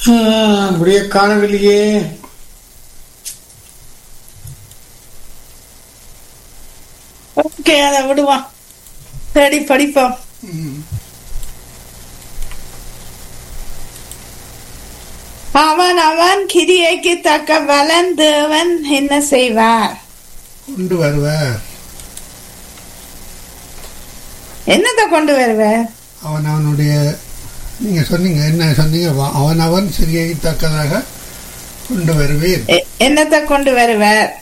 ஆ, அப்படியே காணவில்லையே ஓகே அதை விடுவான் தேடி படிப்போம் அவன் அவன் கிரியைக்கு தக்க பலன் தேவன் என்ன செய்வார் கொண்டு வருவார் என்னத்தை கொண்டு வருவார் அவன் அவனுடைய நீங்க சொன்னீங்க என்ன சொன்னீங்க வா- அவன் அவன் சிறியை தக்கதாக கொண்டு வருவீர் எ- என்னத்தை கொண்டு வருவார்